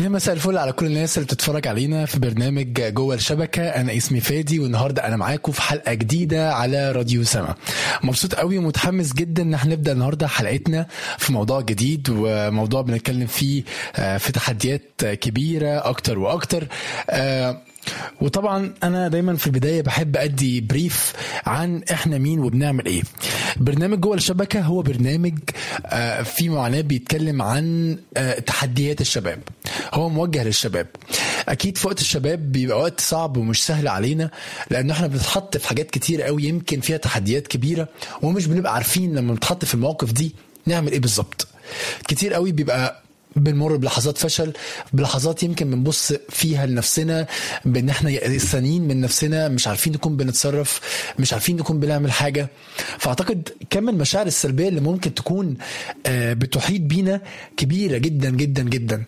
يا مساء الفل على كل الناس اللي بتتفرج علينا في برنامج جوه الشبكة أنا اسمي فادي والنهاردة أنا معاكم في حلقة جديدة على راديو سما مبسوط قوي ومتحمس جدا إن احنا نبدأ النهاردة حلقتنا في موضوع جديد وموضوع بنتكلم فيه آه، في تحديات كبيرة أكتر وأكتر آه، وطبعا انا دايما في البدايه بحب ادي بريف عن احنا مين وبنعمل ايه برنامج جوه الشبكه هو برنامج آه، في معناه بيتكلم عن آه، تحديات الشباب هو موجه للشباب اكيد في وقت الشباب بيبقى وقت صعب ومش سهل علينا لان احنا بنتحط في حاجات كتير قوي يمكن فيها تحديات كبيره ومش بنبقى عارفين لما بنتحط في المواقف دي نعمل ايه بالظبط كتير قوي بيبقى بنمر بلحظات فشل بلحظات يمكن بنبص فيها لنفسنا بان احنا يأسانين من نفسنا مش عارفين نكون بنتصرف مش عارفين نكون بنعمل حاجه فاعتقد كم المشاعر السلبيه اللي ممكن تكون آه، بتحيط بينا كبيره جدا جدا جدا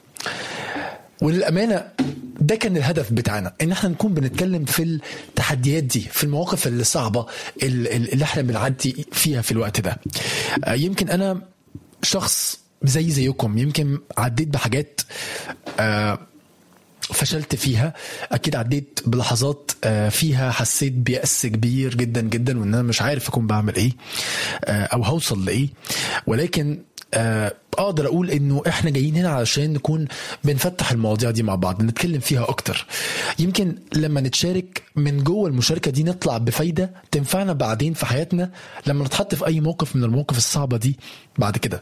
وللامانه ده كان الهدف بتاعنا ان احنا نكون بنتكلم في التحديات دي في المواقف الصعبه ال- ال- اللي احنا بنعدي فيها في الوقت ده آه، يمكن انا شخص زي زيكم يمكن عديت بحاجات آه فشلت فيها اكيد عديت بلحظات آه، فيها حسيت بيأس كبير جدا جدا وان انا مش عارف اكون بعمل ايه آه، او هوصل لايه ولكن آه، اقدر اقول انه احنا جايين هنا علشان نكون بنفتح المواضيع دي مع بعض نتكلم فيها اكتر يمكن لما نتشارك من جوه المشاركه دي نطلع بفايده تنفعنا بعدين في حياتنا لما نتحط في اي موقف من المواقف الصعبه دي بعد كده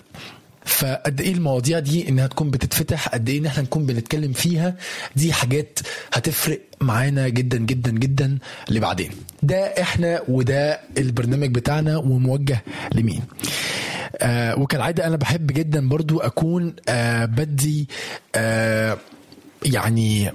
فقد ايه المواضيع دي انها تكون بتتفتح قد ايه ان احنا نكون بنتكلم فيها دي حاجات هتفرق معانا جدا جدا جدا لبعدين ده احنا وده البرنامج بتاعنا وموجه لمين آه وكالعاده انا بحب جدا برضو اكون آه بدي آه يعني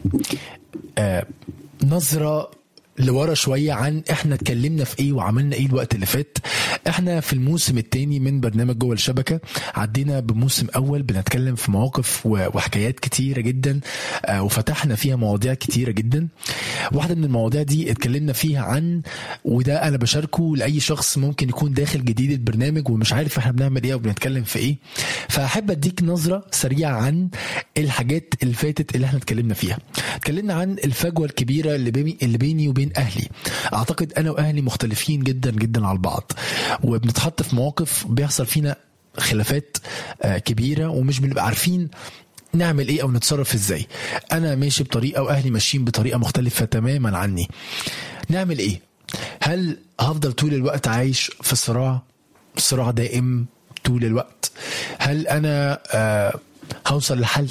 آه نظره لورا شويه عن احنا اتكلمنا في ايه وعملنا ايه الوقت اللي فات احنا في الموسم الثاني من برنامج جوه الشبكه عدينا بموسم اول بنتكلم في مواقف و- وحكايات كتيره جدا آه، وفتحنا فيها مواضيع كتيره جدا واحده من المواضيع دي اتكلمنا فيها عن وده انا بشاركه لاي شخص ممكن يكون داخل جديد البرنامج ومش عارف احنا بنعمل ايه وبنتكلم في ايه فاحب اديك نظره سريعه عن الحاجات اللي فاتت اللي احنا اتكلمنا فيها اتكلمنا عن الفجوه الكبيره اللي بيني اللي بيني وبين اهلي اعتقد انا واهلي مختلفين جدا جدا على بعض وبنتحط في مواقف بيحصل فينا خلافات آه، كبيره ومش بنبقى عارفين نعمل ايه او نتصرف ازاي انا ماشي بطريقه واهلي ماشيين بطريقه مختلفه تماما عني نعمل ايه هل هفضل طول الوقت عايش في صراع صراع دائم طول الوقت هل انا آه هوصل لحل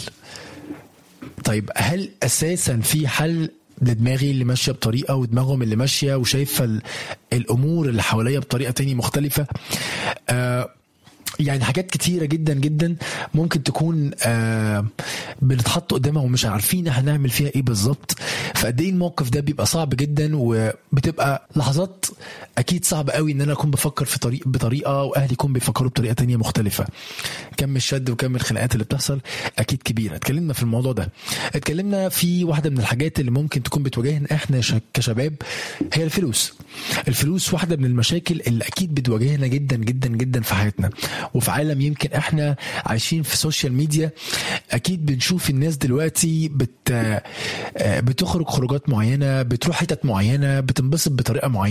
طيب هل اساسا في حل لدماغي اللي ماشيه بطريقه ودماغهم اللي ماشيه وشايفه ال- الامور اللي حواليا بطريقه تانية مختلفه آه يعني حاجات كتيرة جدا جدا ممكن تكون آه بنتحط قدامها ومش عارفين هنعمل فيها ايه بالظبط فقد ايه الموقف ده بيبقى صعب جدا وبتبقى لحظات اكيد صعب قوي ان انا اكون بفكر في طريق بطريقه واهلي يكون بيفكروا بطريقه تانية مختلفه كم الشد وكم الخناقات اللي بتحصل اكيد كبيره اتكلمنا في الموضوع ده اتكلمنا في واحده من الحاجات اللي ممكن تكون بتواجهنا احنا ش- كشباب هي الفلوس الفلوس واحده من المشاكل اللي اكيد بتواجهنا جدا جدا جدا في حياتنا وفي عالم يمكن احنا عايشين في سوشيال ميديا اكيد بنشوف الناس دلوقتي بت آه، بتخرج خروجات معينه بتروح حتت معينه بتنبسط بطريقه معينه